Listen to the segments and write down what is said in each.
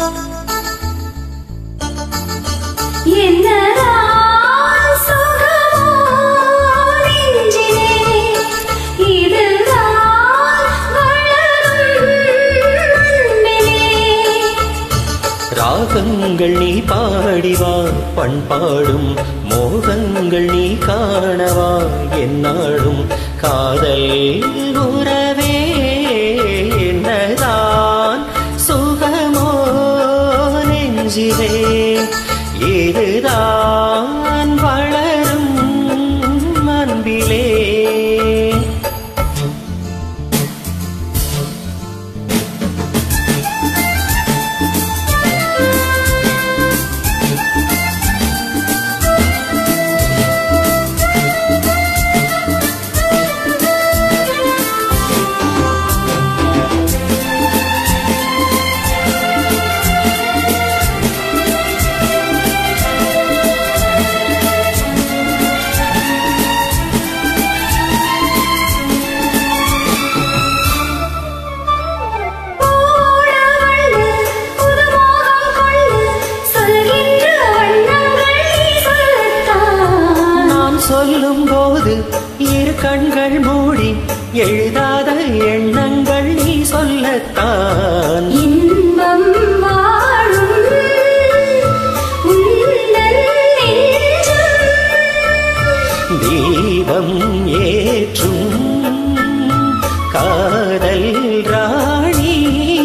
என்னதான் சுகமோ நெஞ்சிலே இதுதான் வளரும் அன்பிலே ராகங்கள் நீ பாடிவா பண்பாடும் மோகங்கள் நீ காணவா என்னாடும் காதல் உறவே என்னதான் சுகமோ நெஞ்சிலே இதுதான் வளரும் அன்பிலே போடவள்ளு புதுமோகம் கொள்ளு சொல்கின்ற வண்ணங்கள் நீ சொல்லத்தான் நான் சொல்லும் போது இரு கண்கள் மூடி எழுதாத எண்ணங்கள் நீ சொல்லத்தான் இன்பம் வாழும் உந்தன் நெஞ்சம் தீபம் ஏற்றும் காதல் ராணி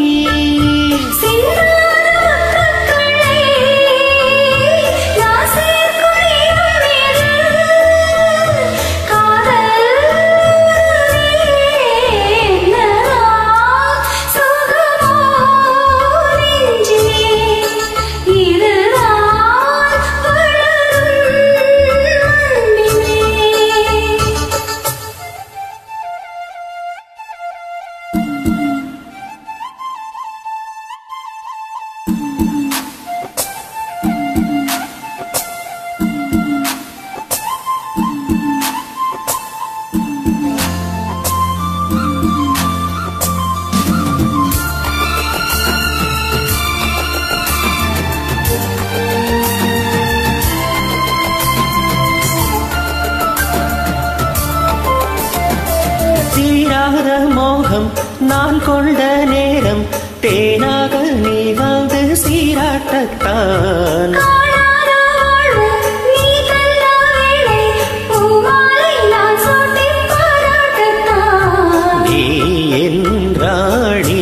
தீராத மோகம் நான் கொண்ட நேரம் தேனாக நீ வந்து சீராட்டத்தான் காணாத வாழ்வு நீ தந்த வேளை பூமாலை நான் சூட்டிப் பாராட்டத்தான் நீ என் ராணி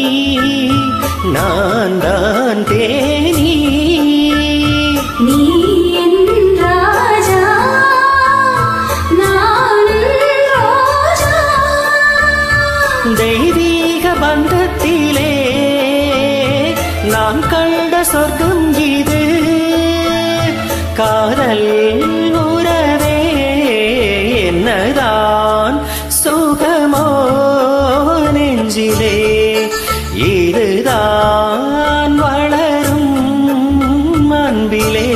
நான் தான் தேனி நீ என் ராஜா நான் ரோஜா தெய்வீக பந்தத்திலே நாம் கண்ட சொர்க்கம் இது காதல் உறவே என்னதான் சுகமோ நெஞ்சிலே இதுதான் வளரும் அன்பிலே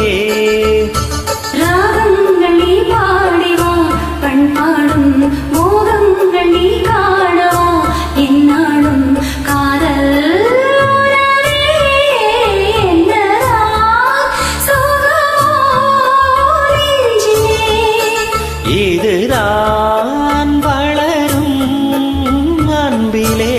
ராகங்கள் நீ பாடிவா பண்பாடும் மோகங்கள் நீ காணவா என்னாடும் காதல் உறவே என்னதான் சுகமோ நெஞ்சிலே இதுதான் வளரும் அன்பிலே